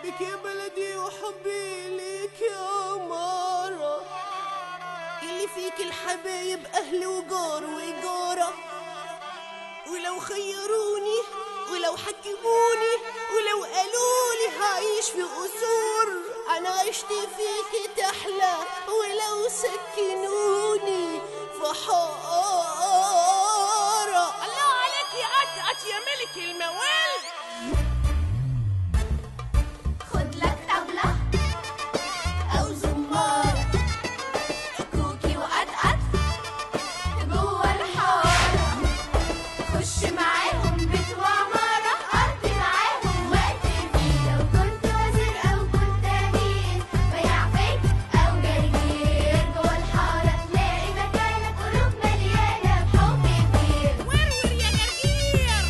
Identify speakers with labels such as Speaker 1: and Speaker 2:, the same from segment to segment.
Speaker 1: بحبك يا بلدي وحبي ليك يا مارة اللي فيك الحبايب أهل وجار وجارة ولو خيروني ولو حكموني ولو قالولي هعيش في قصور أنا عشت فيك تحلى ولو سكنوني في حارة
Speaker 2: الله عليك يا قطقط يا ملك الموال
Speaker 3: خد لك طبلة أو زمارة كوكي وقطقط جوه الحارة خش معاهم بيت وعمارة قضي معاهم وقت فيه لو كنت وزير أو كنت أمير بياع فيك أو جرجير جوه الحارة تلاقي مكانك قلوب مليانة بحب كتير
Speaker 2: ورور يا جرجير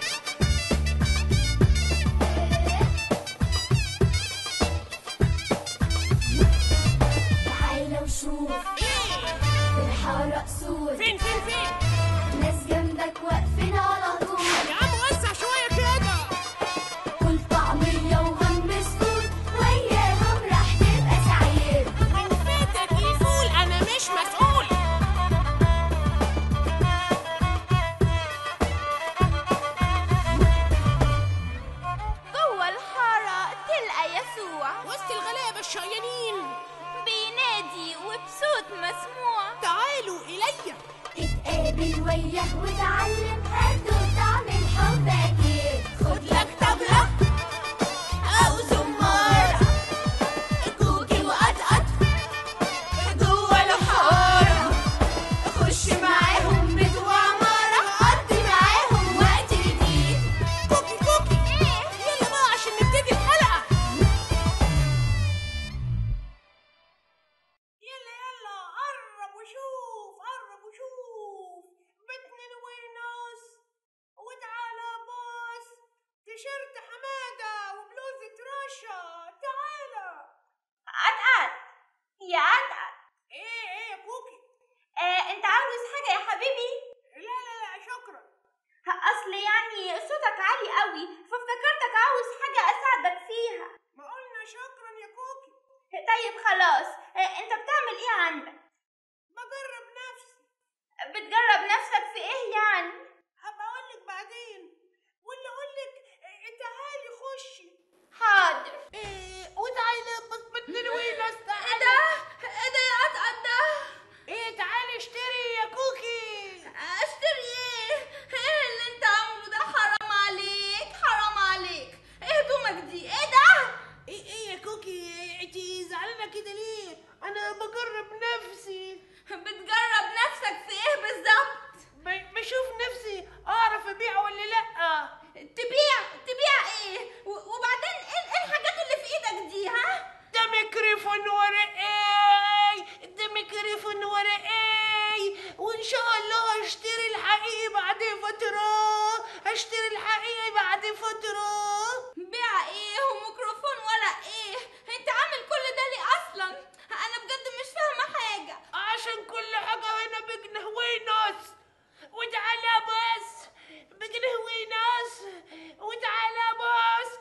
Speaker 3: تعالى وشوف في الحارة أسود
Speaker 2: فين فين فين
Speaker 3: ناس جنبك واقفين على طول
Speaker 2: يا عم وسع شويه كده
Speaker 3: كل طعمية وهم مسكوت وياهم راح تبقى سعيد
Speaker 2: من فاتك يفول انا مش مسؤول
Speaker 3: جوه الحارة تلقى يسوع
Speaker 2: وسط الغلابه الشقيانين
Speaker 3: بينادي وبصوت مسموع
Speaker 2: تعالوا الي
Speaker 3: اتقابل وياه وتعلم هاتوا طعم الحب أكيد خد لك طبلة أو زمارة كوكي وقطقط جوه الحارة خش معاهم بيت وعمارة قضي معاهم وقت جديد
Speaker 2: كوكي كوكي
Speaker 3: ايه
Speaker 2: يلا بقى عشان نبتدي الحلقه يلا يلا قرب وشوف قرب وشوف باتنين ونص وتعالى باص تيشيرت حماده وبلوزة رشا تعالى
Speaker 3: قطقط يا قطقط
Speaker 2: ايه ايه يا كوكي
Speaker 3: آه، انت عاوز حاجة يا حبيبي
Speaker 2: لا لا لا شكرا
Speaker 3: اصل يعني صوتك عالي قوي فافتكرتك عاوز حاجة اساعدك فيها
Speaker 2: ما قلنا شكرا يا كوكي
Speaker 3: طيب خلاص آه، انت بتعمل ايه عندك
Speaker 2: بجرب نفسي
Speaker 3: بتجرب نفسك في ايه يعني
Speaker 2: هبقى اقولك بعدين ولا اقولك إيه، تعالي خشي
Speaker 3: حاضر
Speaker 2: ايه وتعالي بس بتنوي ناس
Speaker 3: ايه ده ايه ده يا قطقط ده
Speaker 2: ايه تعالي اشتري يا كوكي
Speaker 3: اشتري ايه ايه اللي انت عامله ده حرام عليك حرام عليك ايه هدومك دي ايه ده
Speaker 2: ايه ايه يا كوكي انتي زعلانه كده ليه انا بجرب نفسي
Speaker 3: بتجرب نفسك في ايه بالظبط
Speaker 2: ب- بشوف نفسي اعرف ابيع ولا لا
Speaker 3: تبيع تبيع ايه و- وبعدين ايه إيه الحاجات اللي في ايدك دي ها
Speaker 2: ده ميكروفون ورقاي ده ميكروفون ورقاي وان شاء الله هشتري الحقيقي بعد فتره هشتري الحقيقي بعد فتره
Speaker 3: بيع ايه وميكروفون ولا ايه انت عامل كل ده ليه اصلا انا بجد مش فاهمه حاجه
Speaker 2: عشان كل حاجة هنا بجنيه ونص وتعالى بس بجنيه ونص وتعالى بس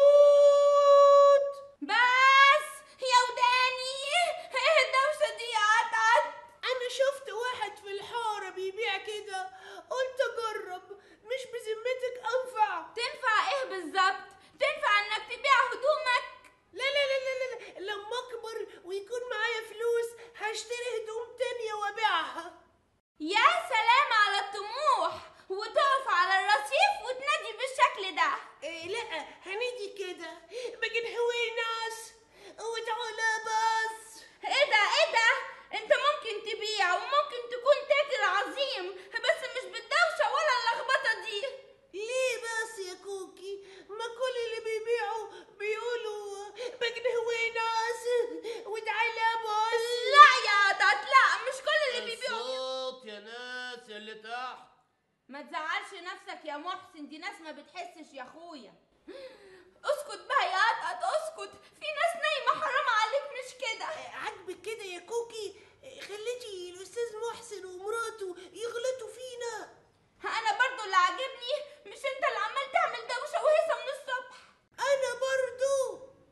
Speaker 2: توت
Speaker 3: بس يا وداني ايه الدوشه دي يا قطعت
Speaker 2: أنا شفت واحد في الحارة بيبيع كده قلت أجرب مش بذمتك أنفع
Speaker 3: تنفع ايه بالظبط تنفع انك تبيع هدومك
Speaker 2: لا لا لا لا لا لما أكبر ويكون معايا فلوس هشتري هدوم تانية وأبيعها
Speaker 3: يا سلام على الطموح وتقف على الرصيف وتنادي بالشكل ده
Speaker 2: إيه لا هنيجي كده بجنيه ونص وتعالى بس
Speaker 3: ايه ده ايه ده انت ممكن تبيع وممكن تكون تاجر عظيم بس مش بالدوشه ولا اللخبطه دي
Speaker 2: ليه بس يا كوكي ما كل اللي بيبيعوا بيقولوا بجنيه ونص وتعالى بس
Speaker 3: لا يا قطط لا مش كل اللي بيبيعوا
Speaker 1: الصوت يا ناس اللي تحت
Speaker 3: ما تزعلش نفسك يا محسن دي ناس ما بتحسش يا اخويا اسكت بقى يا قطط اسكت في ناس نايمه حرام عليك مش كده
Speaker 2: عاجبك كده يا كوكي خليتي الاستاذ محسن ومراته يغلطوا فينا
Speaker 3: انا برضو اللي عاجبني مش انت اللي عمال تعمل دوشه وهيصه من الصبح
Speaker 2: انا برضو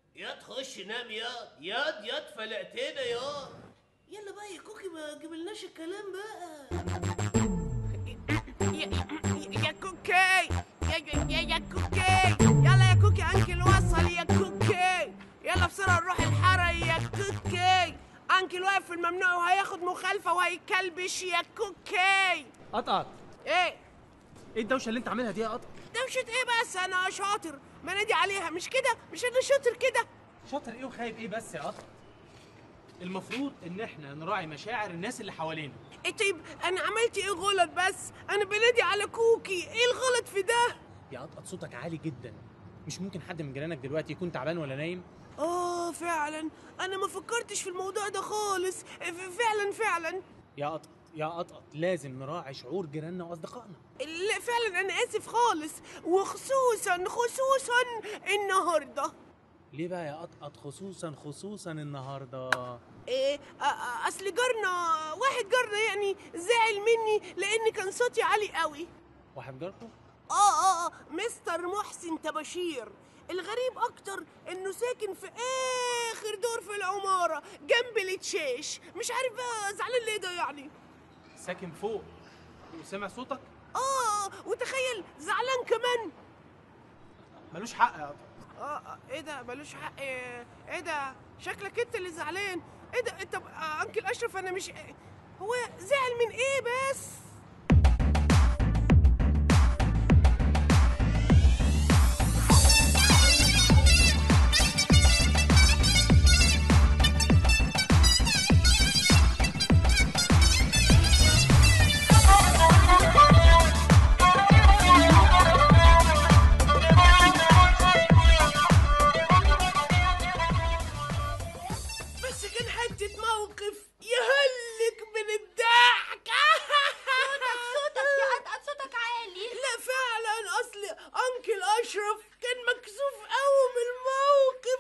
Speaker 1: نام ياض ياض ياض فلقتنا ياض
Speaker 2: يلا بقى يا كوكي ما جبلناش الكلام بقى
Speaker 4: يا كوكي يا يا يا كوكي يلا يا كوكي انكل وصل يا كوكي يلا بسرعه نروح الحاره يا كوكي انكل واقف في الممنوع وهياخد مخالفه وهيكلبش يا كوكي
Speaker 5: قطقط
Speaker 4: ايه
Speaker 5: ايه الدوشه اللي انت عاملها دي يا قطقط
Speaker 4: دوشة ايه بس انا شاطر ما نادي عليها مش كده مش انا شاطر كده
Speaker 5: شاطر ايه وخايب ايه بس يا قطقط المفروض ان احنا نراعي مشاعر الناس اللي حوالينا
Speaker 4: ايه طيب انا عملت ايه غلط بس انا بنادي على كوكي ايه الغلط في ده
Speaker 5: يا قطقط صوتك عالي جدا مش ممكن حد من جيرانك دلوقتي يكون تعبان ولا نايم
Speaker 4: اه فعلا انا ما فكرتش في الموضوع ده خالص ف- فعلا فعلا
Speaker 5: يا قطقط يا قطقط لازم نراعي شعور جيراننا واصدقائنا
Speaker 4: لا فعلا انا اسف خالص وخصوصا خصوصا النهارده
Speaker 5: ليه بقى يا قطقط خصوصا خصوصا النهارده
Speaker 4: إيه أ- أ- اصل جارنا واحد جارنا يعني زعل مني لان كان صوتي عالي قوي
Speaker 5: واحد جاركم
Speaker 4: اه اه اه مستر محسن تباشير الغريب اكتر انه ساكن في اخر دور في العماره جنب التشيش مش عارف بقى زعلان ليه ده يعني
Speaker 5: ساكن فوق وسمع صوتك
Speaker 4: اه وتخيل زعلان كمان
Speaker 5: ملوش حق يا قطقط
Speaker 4: اه آه، ايه ده ملوش حق ايه إيه ده شكلك انت اللي زعلان ايه ده طب آه انكل اشرف انا مش هو زعل من ايه بس بس كان حتة موقف يهلك من الضحك
Speaker 3: صوتك صوتك يا قطقط صوتك عالي
Speaker 4: لا فعلا اصل انكل اشرف كان مكسوف قوي من الموقف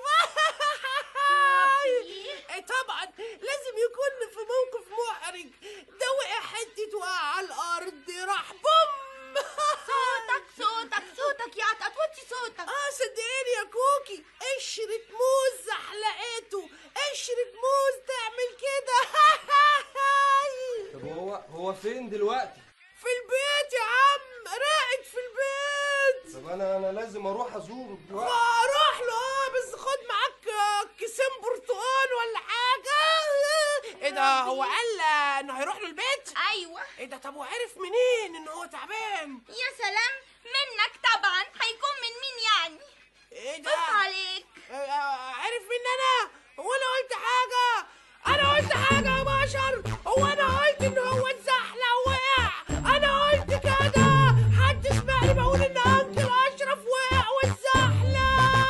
Speaker 4: إيه طبعا لازم يكون في موقف محرج ده وقع حتة وقع على الارض راح بوم
Speaker 3: صوتك صوتك صوتك يا قطقط وطي صوتك
Speaker 4: اه صدقيني يا كوكي قشرة موز زحلقته قشرة موز تعمل كده
Speaker 6: طب هو هو فين دلوقتي؟
Speaker 4: في البيت يا عم راقد في البيت
Speaker 6: طب انا انا لازم اروح ازوره دلوقتي
Speaker 4: واروح له اه بس خد معاك آه، كيسين برتقال ولا حاجة ايه ده هو قال انه هيروح له البيت؟
Speaker 3: ايوه
Speaker 4: ايه ده طب وعرف منين ان هو تعبان؟
Speaker 3: يا سلام منك طبعا هيكون من مين يعني
Speaker 4: ايه ده؟
Speaker 3: بص عليك
Speaker 4: آه، عرف مني انا هو انا قلت حاجه انا قلت حاجه يا بشر هو انا قلت ان هو اتزحلق وقع انا قلت كده حد سمعني بقول ان انكل اشرف وقع واتزحلق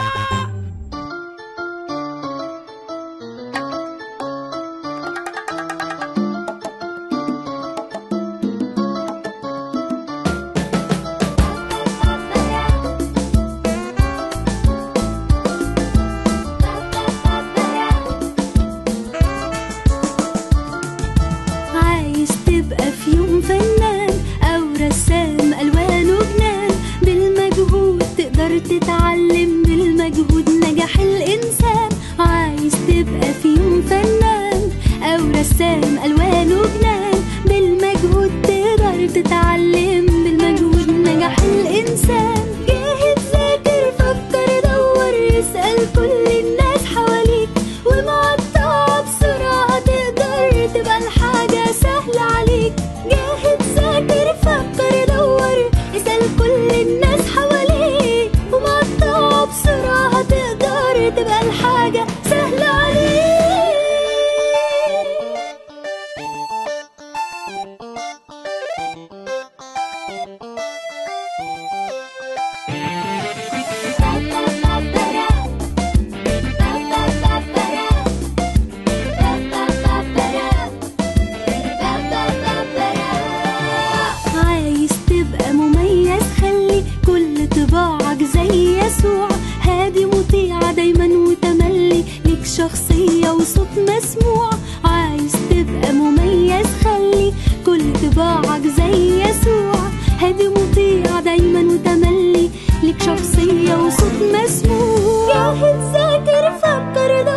Speaker 7: عايز تبقى في يوم فنان أو رسام ألوانه جنان بالمجهود تقدر تتعلم بالمجهود نجاح الإنسان عايز تبقى في يوم فنان أو رسام ألوانه جنان بالمجهود تقدر تتعلم بالمجهود نجاح الإنسان جاهد ذاكر فكر دور اسأل كل الناس حواليك ومع الطاعة بسرعة تقدر تبقى الحاجة سهلة عليك جاهد ذاكر فكر دور اسأل كل الناس حواليك ومع الطاعة بسرعة تقدر تبقى الحاجة سهلة عليك عايز تبقى مميز خلي كل طباعك زي يسوع هادي مطيع دايما وتملي ليك شخصية وصوت مسموع عايز تبقى مميز خلي كل طباعك زي يسوع هادي مطيع دايما وتملي ليك شخصية وصوت مسموع جاهد ذاكر فكر دور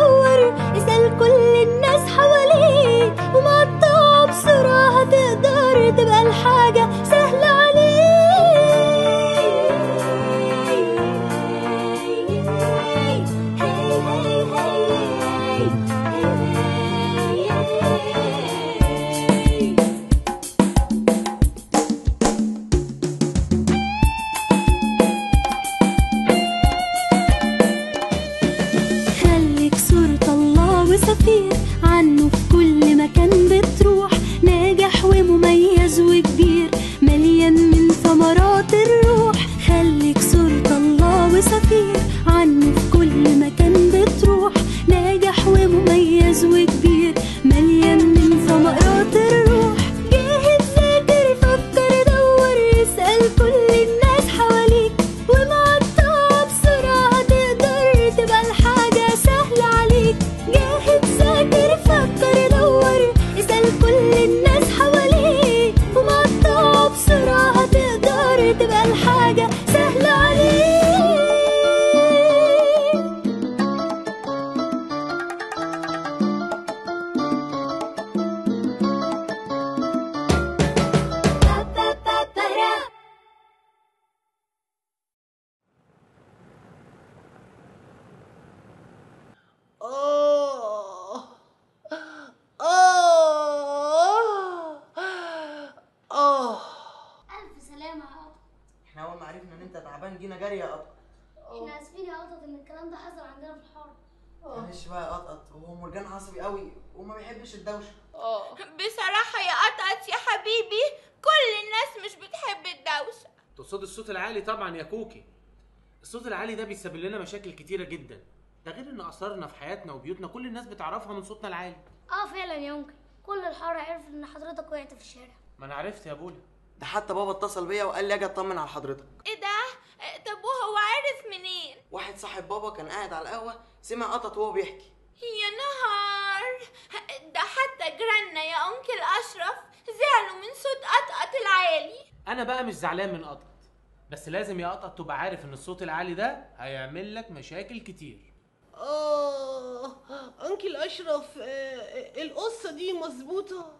Speaker 8: احنا اسفين يا قطط ان الكلام ده حصل عندنا في الحاره
Speaker 9: معلش بقى يا قطقط هو مرجان عصبي قوي وما بيحبش الدوشه
Speaker 2: اه
Speaker 3: بصراحة يا قطقط يا حبيبي كل الناس مش بتحب الدوشة
Speaker 5: تقصد الصوت العالي طبعا يا كوكي الصوت العالي ده بيسبب لنا مشاكل كتيره جدا ده غير ان اسرارنا في حياتنا وبيوتنا كل الناس بتعرفها من صوتنا العالي
Speaker 8: اه فعلا يا انكل كل الحاره عرف ان حضرتك وقعت في الشارع
Speaker 5: ما انا عرفت يا بولا
Speaker 9: ده حتى بابا اتصل بيا وقال لي اجي اطمن على حضرتك
Speaker 3: ايه ده آه، طب وهو عارف منين
Speaker 9: واحد صاحب بابا كان قاعد على القهوه سمع قطط وهو بيحكي
Speaker 3: يا نهار ده حتى جيراننا يا انكل اشرف زعلوا من صوت قطقط العالي
Speaker 5: انا بقى مش زعلان من قطط بس لازم يا قطط تبقى عارف ان الصوت العالي ده هيعمل لك مشاكل كتير
Speaker 2: اه انكل اشرف آه، القصه دي مظبوطه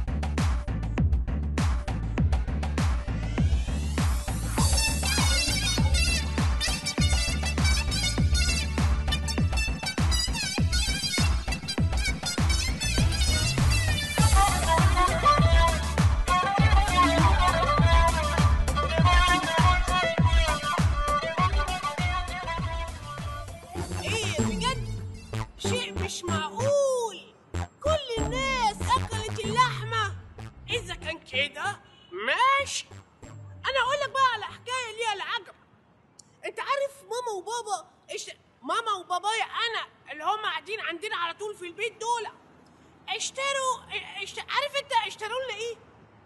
Speaker 4: ايه بجد شيء مش معقول كل الناس اكلت اللحمه اذا كان كده ماشي انا اقول لك بقى على حكايه ليها العجب انت عارف ماما وبابا إش... ماما وبابايا انا اللي هم قاعدين عندنا على طول في البيت دول اشتروا اشت... عارف انت اشتروا لنا ايه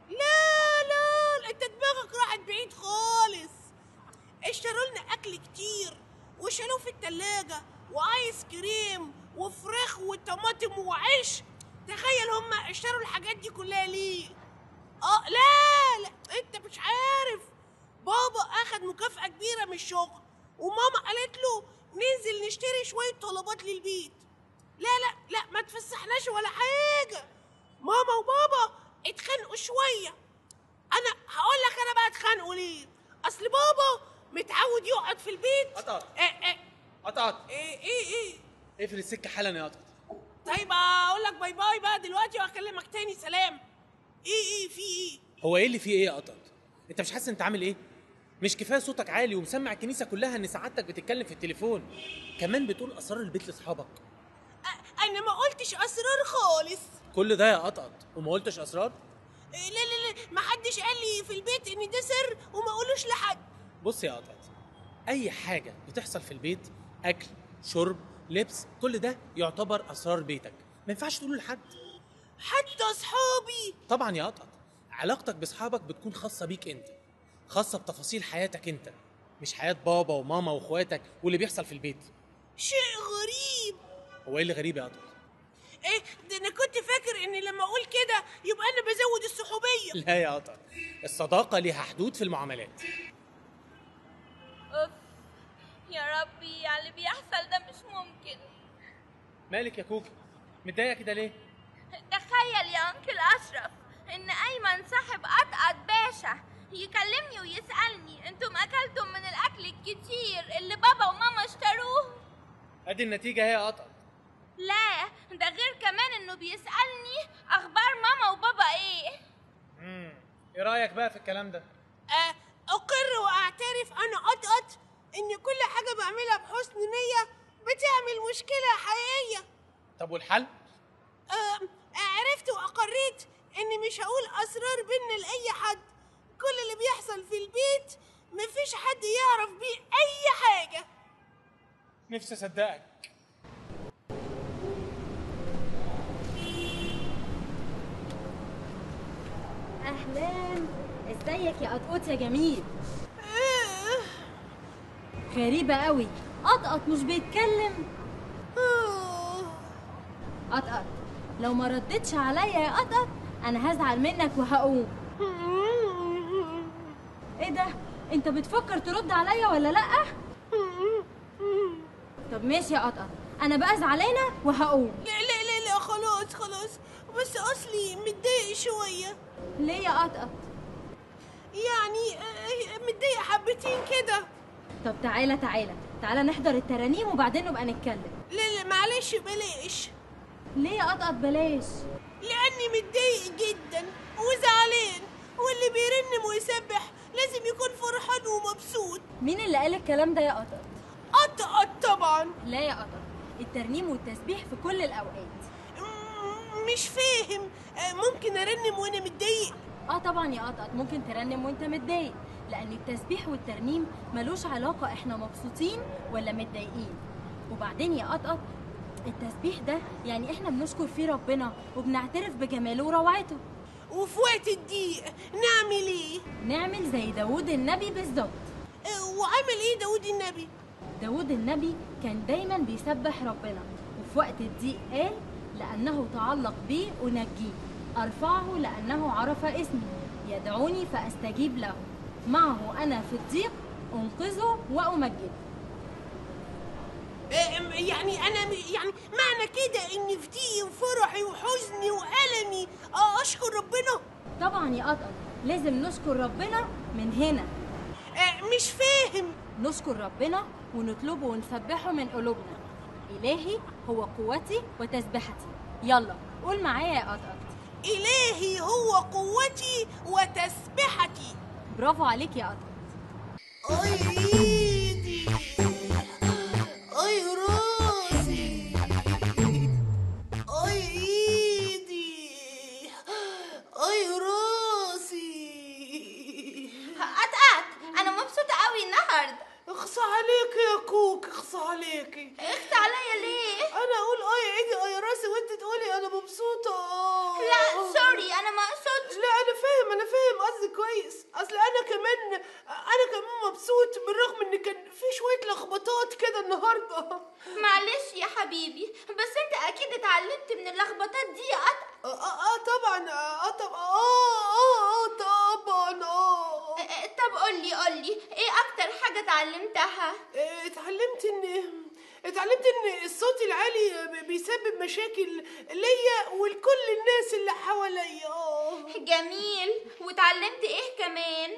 Speaker 4: لا لا انت دماغك راحت بعيد خالص اشتروا لنا اكل كتير وشالوه في التلاجة وايس كريم وفراخ وطماطم وعيش تخيل هم اشتروا الحاجات دي كلها ليه اه لا لا انت مش عارف بابا اخد مكافأة كبيرة من الشغل وماما قالت له ننزل نشتري شوية طلبات للبيت لا لا لا ما تفسحناش ولا حاجة ماما وبابا اتخانقوا شوية انا هقول لك انا بقى اتخانقوا ليه اصل بابا متعود يقعد في البيت
Speaker 5: قطط.
Speaker 4: ايه ايه
Speaker 5: قطط
Speaker 4: ايه ايه, إيه؟
Speaker 5: اقفل السكه حالا يا قطط
Speaker 4: طيب اقول لك باي باي بقى دلوقتي واكلمك تاني سلام ايه ايه في ايه
Speaker 5: هو ايه اللي فيه ايه يا قطط انت مش حاسس انت عامل ايه مش كفايه صوتك عالي ومسمع الكنيسه كلها ان سعادتك بتتكلم في التليفون كمان بتقول اسرار البيت لاصحابك
Speaker 4: أ- انا ما قلتش اسرار خالص
Speaker 5: كل ده يا قطط وما قلتش اسرار
Speaker 4: إيه لا لا لا ما حدش قال لي في البيت ان ده سر وما اقولوش لحد
Speaker 5: بص يا قطط اي حاجه بتحصل في البيت اكل شرب لبس كل ده يعتبر اسرار بيتك ما ينفعش تقوله لحد
Speaker 4: حتى اصحابي
Speaker 5: طبعا يا قطط علاقتك باصحابك بتكون خاصه بيك انت خاصه بتفاصيل حياتك انت مش حياه بابا وماما واخواتك واللي بيحصل في البيت
Speaker 4: شيء غريب
Speaker 5: هو ايه اللي غريب يا قطط
Speaker 4: ايه ده انا كنت فاكر ان لما اقول كده يبقى انا بزود الصحوبيه
Speaker 5: لا يا قطط الصداقه ليها حدود في المعاملات
Speaker 3: اوف يا ربي على اللي بيحصل ده مش ممكن
Speaker 5: مالك يا كوكي متضايقه كده ليه
Speaker 3: تخيل يا انكل اشرف ان ايمن صاحب قطقط باشا يكلمني ويسالني انتم اكلتم من الاكل الكتير اللي بابا وماما اشتروه
Speaker 5: ادي النتيجه هي يا قطط
Speaker 3: لا ده غير كمان انه بيسالني اخبار ماما وبابا ايه
Speaker 5: امم ايه رايك بقى في الكلام ده
Speaker 4: آه، اقر واعترف انا قطقط ان كل حاجه بعملها بحسن نيه بتعمل مشكله حقيقيه
Speaker 5: طب والحل
Speaker 4: آه، عرفت واقريت اني مش هقول اسرار بينا لاي حد كل اللي بيحصل في البيت مفيش حد يعرف بيه اي حاجه
Speaker 5: نفسي اصدقك
Speaker 10: اهلا ازيك يا قطقط يا جميل
Speaker 4: آه،
Speaker 10: غريبة قوي قطقط مش بيتكلم
Speaker 4: آه.
Speaker 10: قطقط لو ما ردتش عليا يا قطقط انا هزعل منك وهقوم ايه ده انت بتفكر ترد عليا ولا لا طب ماشي يا قطقط انا بقى زعلانه وهقوم
Speaker 4: لا لا لا لا خلاص خلاص بس اصلي متضايق شويه
Speaker 10: ليه يا قطقط
Speaker 4: يعني آه، متضايق حبتين كده
Speaker 10: طب تعالى تعالى تعالى نحضر الترانيم وبعدين نبقى نتكلم
Speaker 4: لا لا معلش بلاش
Speaker 10: ليه يا قطقط بلاش
Speaker 4: لاني متضايق جدا وزعلان واللي بيرنم ويسبح لازم يكون فرحان ومبسوط
Speaker 10: مين اللي قال الكلام ده يا قطقط
Speaker 4: أط- طبعا
Speaker 10: لا يا قطط الترنيم والتسبيح في كل الاوقات
Speaker 4: م- مش فاهم آه، ممكن ارنم وانا متضايق
Speaker 10: اه طبعا يا قطط ممكن ترنم وانت متضايق لان التسبيح والترنيم ملوش علاقه احنا مبسوطين ولا متضايقين وبعدين يا قطط التسبيح ده يعني احنا بنشكر فيه ربنا وبنعترف بجماله وروعته
Speaker 4: وفي وقت الضيق نعمل ايه
Speaker 10: نعمل زي داوود النبي بالظبط
Speaker 4: آه، وعمل ايه داود النبي
Speaker 10: داود النبي كان دايما بيسبح ربنا وفي وقت الضيق قال لأنه تعلق بي أنجيه أرفعه لأنه عرف اسمي يدعوني فأستجيب له معه أنا في الضيق أنقذه وأمجده
Speaker 4: آه، م- يعني انا م- يعني معنى كده ان في ضيقي وفرحي وحزني والمي آه، اشكر ربنا
Speaker 10: طبعا يا قطط لازم نشكر ربنا من هنا
Speaker 4: آه، مش فاهم
Speaker 10: نشكر ربنا ونطلبه ونسبحه من قلوبنا إلهي هو قوتي وتسبحتي يلا قول معايا يا قطط
Speaker 4: الهي هو قوتي وتسبحتي
Speaker 10: برافو عليك يا قطط
Speaker 2: اي ايدي اي راسي اي ايدي اي راسي
Speaker 3: قطقط انا مبسوطه قوي النهارده
Speaker 4: اخصى عليك يا كوك اخصى عليكي
Speaker 3: اخت عليا ليه
Speaker 4: انا اقول اي ايدي اي راسي وانت تقولي انا مبسوطه
Speaker 3: لا سوري انا ما اقصدش
Speaker 4: لا انا فاهم انا فاهم قصدي كويس اصل انا كمان انا كمان مبسوط بالرغم ان كان في شويه لخبطات كده النهارده
Speaker 3: معلش يا حبيبي بس انت اكيد اتعلمت من اللخبطات دي يا قطقط
Speaker 4: اه اه آه طبعا اه طبعا اه اه اه طبعا اه
Speaker 3: اه، طب قولي قولي ايه اكتر حاجه اتعلمتها
Speaker 4: اه، اتعلمت ان اتعلمت ان الصوت العالي بي- بيسبب مشاكل ليا ولكل الناس اللي حواليا اه
Speaker 3: جميل واتعلمت ايه كمان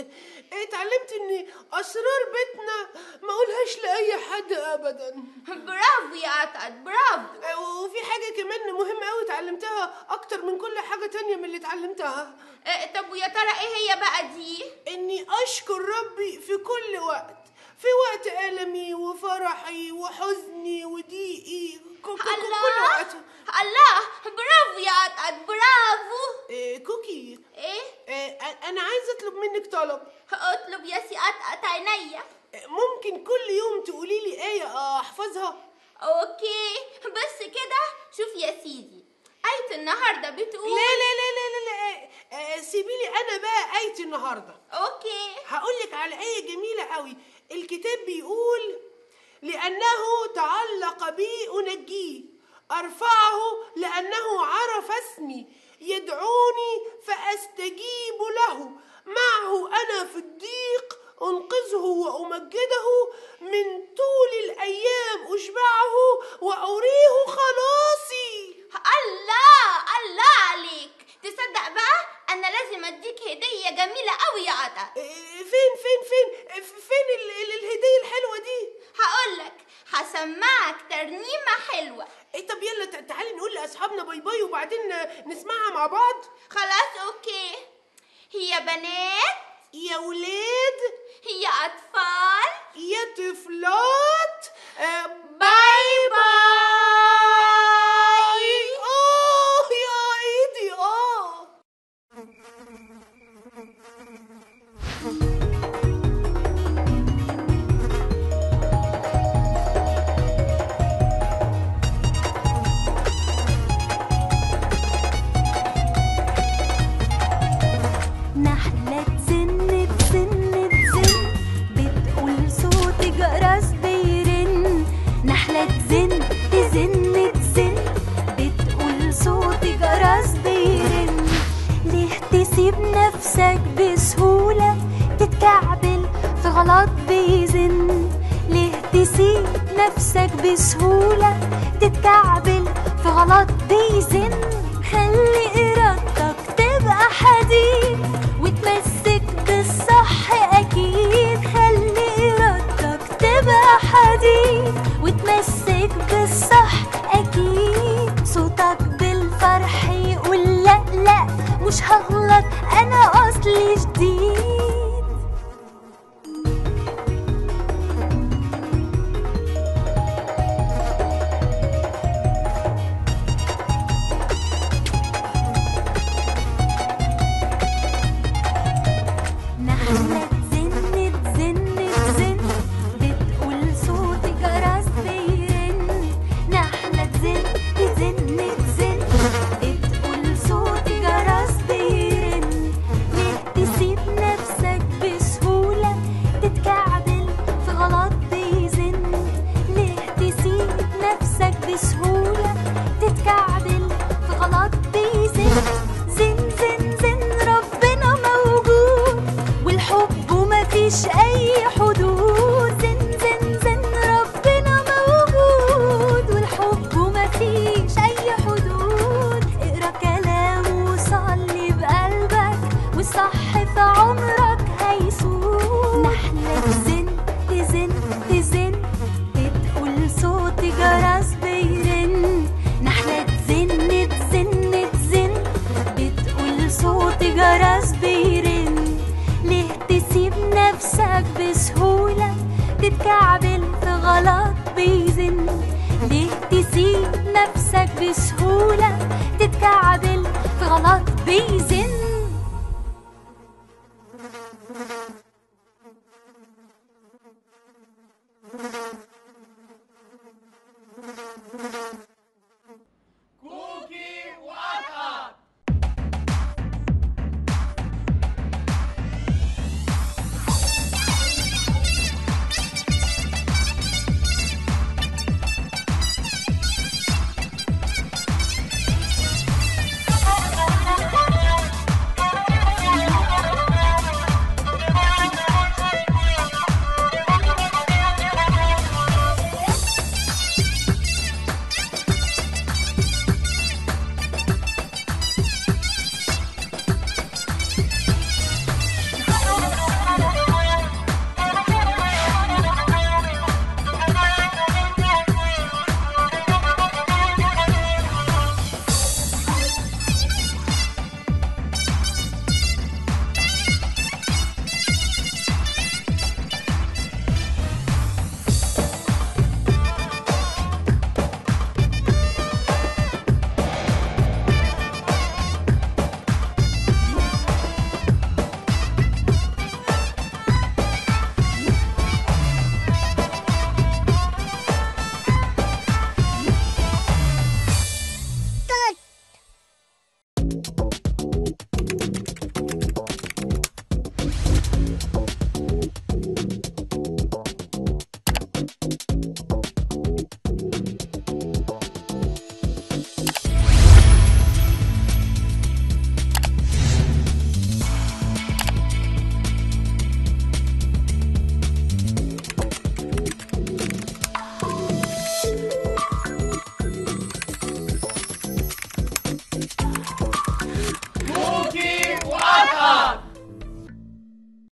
Speaker 4: اتعلمت ان اسرار بيتنا ما اقولهاش لاي حد ابدا
Speaker 3: برافو يا قطقط برافو
Speaker 4: وفي حاجه كمان مهمه قوي اتعلمتها اكتر من كل حاجه تانية من اللي اتعلمتها
Speaker 3: اه، طب ويا ترى ايه هي بقى دي
Speaker 4: اني اشكر ربي في كل وقت في وقت ألمي وفرحي وحزني وضيقي ك- ك- ك- كل
Speaker 3: الله
Speaker 4: وقت
Speaker 3: الله برافو يا قطقط برافو
Speaker 4: إيه كوكي
Speaker 3: ايه
Speaker 4: إيه أ- انا عايزه اطلب منك طلب
Speaker 3: اطلب يا سي قطقط عينيا
Speaker 4: إيه، ممكن كل يوم تقولي لي ايه احفظها
Speaker 3: اوكي بس كده شوف يا سيدي آية النهارده بتقول
Speaker 4: لا لا لا لا لا, لا. آه، سيبي لي انا بقى ايتي النهارده
Speaker 3: اوكي
Speaker 4: هقول لك على آية جميلة قوي الكتاب بيقول لأنه تعلق بي أنجيه أرفعه لأنه عرف اسمي يدعوني فأستجيب له معه أنا في الضيق أنقذه وأمجده من طول الأيام أشبعه وأريه خلاصي
Speaker 3: الله الله عليك تصدق بقى انا لازم اديك هديه جميله قوي يا قطع
Speaker 4: إيه، فين فين فين فين ال- ال- الهدية الحلوة دي
Speaker 3: هقولك هسمعك ترنيمه حلوه
Speaker 4: إيه طب يلا تع- تعالي نقول لأصحابنا باي باي وبعدين نسمعها مع بعض
Speaker 3: خلاص اوكي هي بنات
Speaker 4: يا ولاد
Speaker 3: هي اطفال
Speaker 4: يا طفلات آه،
Speaker 3: باي باي
Speaker 4: اه يا ايدي اه
Speaker 7: نحلة تزن تزن تزن بتقول صوت جرس بيرن نحلة تزن تزن تزن بتقول صوت جرس بيرن ليه تسيب نفسك بسهولة تتكعبل في غلط بيزن ليه تسيب نفسك بسهولة تتكعبل في غلط بيزن خلي إرادتك تبقى حديد وتمسك بالصح أكيد خلي إرادتك تبقى حديد وتمسك بالصح أكيد صوتك بالفرح يقول لا لا مش هغلط أنا أصلي جديد تتكعبل في غلط بيزن ليه تسيب نفسك بسهولة تتكعبل في غلط بيزن